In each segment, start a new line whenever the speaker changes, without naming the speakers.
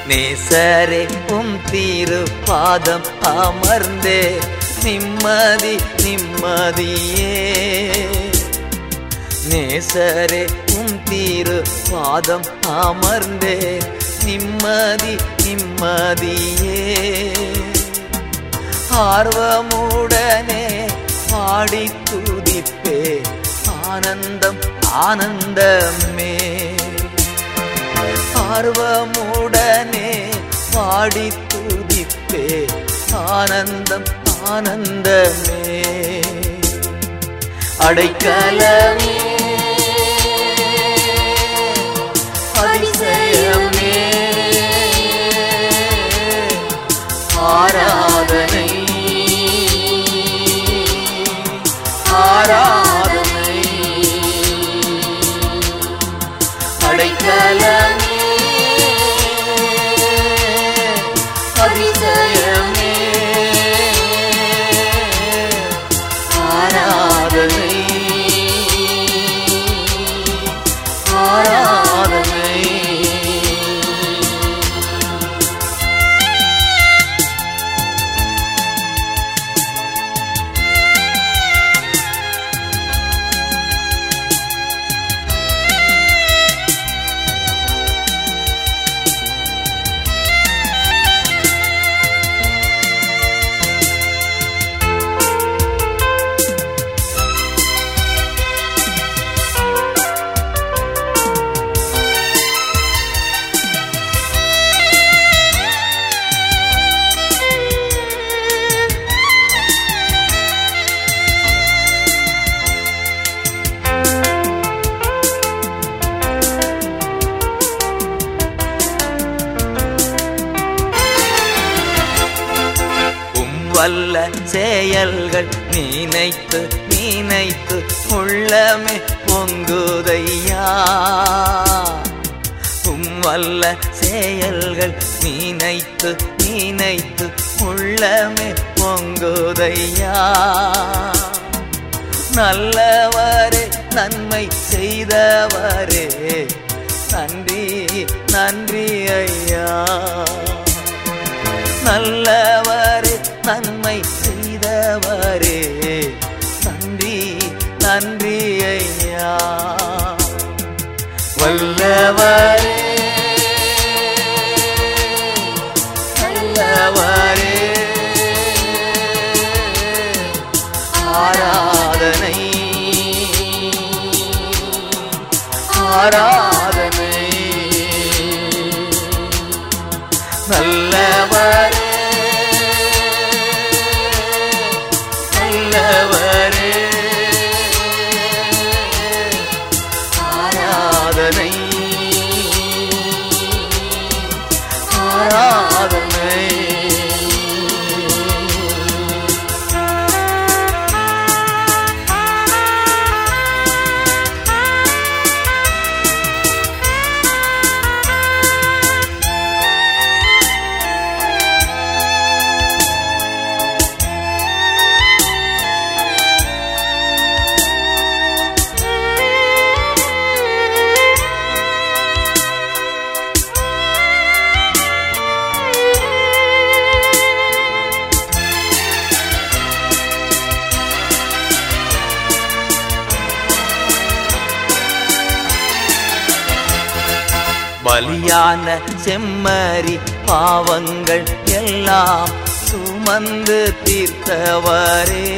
நேசரே உம் தீரு பாதம் அமர்ந்தே நிம்மதி நிம்மதியே நேசரே உம் தீரு பாதம் அமர்ந்தே நிம்மதி நிம்மதியே ஆர்வமுடனே பாடி துதிப்பே ஆனந்தம் ஆனந்தமே ஆர்வமுடனே பாடி துதிப்பே ஆனந்தம் ஆனந்தமே அடைக்கலமே அதிசயமே ஆராதனை ஆராதனை அடைக்கலமே அதிசயமே ஆராதனை ஆராதனை உம் வல்ல செயல்கள் நினைத்து நினைத்து உள்ளமே பொங்குதையா உம் வல்ல செயல்கள் நினைத்து நினைத்து உள்ளமே பொங்குதையா நல்லவரே நன்மை செய்தவரே நன்றி நன்றி ஐயா நல்லவரே நன்மை செய்தவரே நன்றி நன்றி ஐயா வல்லவரே நல்லவரே ஆராதனை ஆராதனை நல்லவரே நல்லவரே ஆராதனை ஆராதனை பலியான செம்மறி பாவங்கள் எல்லாம் சுமந்து தீர்த்தவரே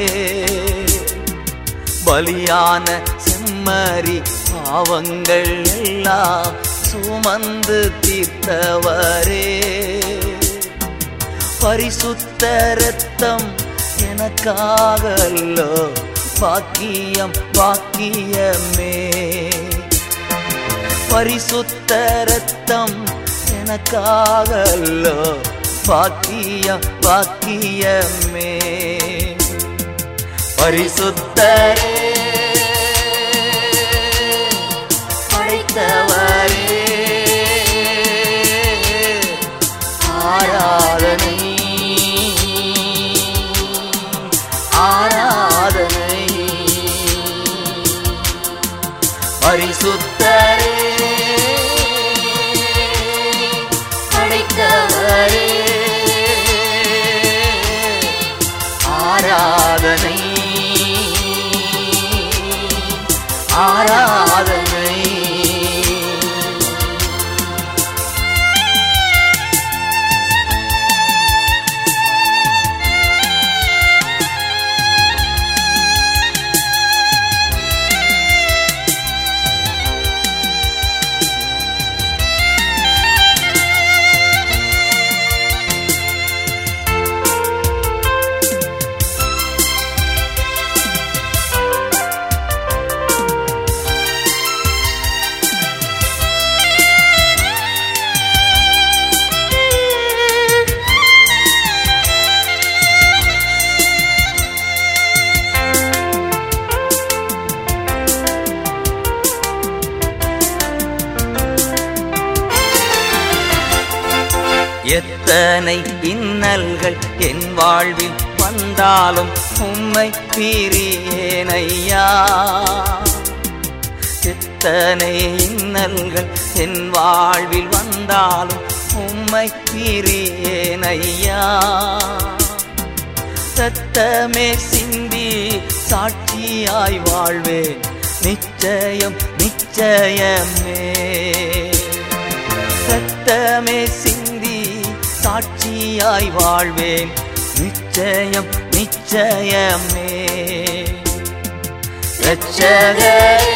பலியான செம்மறி பாவங்கள் எல்லாம் சுமந்து தீர்த்தவரே பரிசுத்த ரத்தம் எனக்காகல்லோ பாக்கியம் பாக்கியமே பரிசுத்த ரத்தம் எனக்காகல்லோ பாக்கியம் பாக்கியமே பரிசுத்தரே படைத்தவரே ஆராதனை ஆராதனை பரிசுத்தரே படைத்தவரே ஆராதனை எத்தனை இன்னல்கள் என் வாழ்வில் வந்தாலும் உம்மை பிரியேனையா எத்தனை இன்னல்கள் என் வாழ்வில் வந்தாலும் உம்மை பிரியேனையா சத்தமே சிந்தி சாட்சியாய் வாழ்வேன் நிச்சயம் நிச்சயமே சத்தமே சிந்தி சாட்சியாய் வாழ்வேன் நிச்சயம் நிச்சயமே ரட்சகர்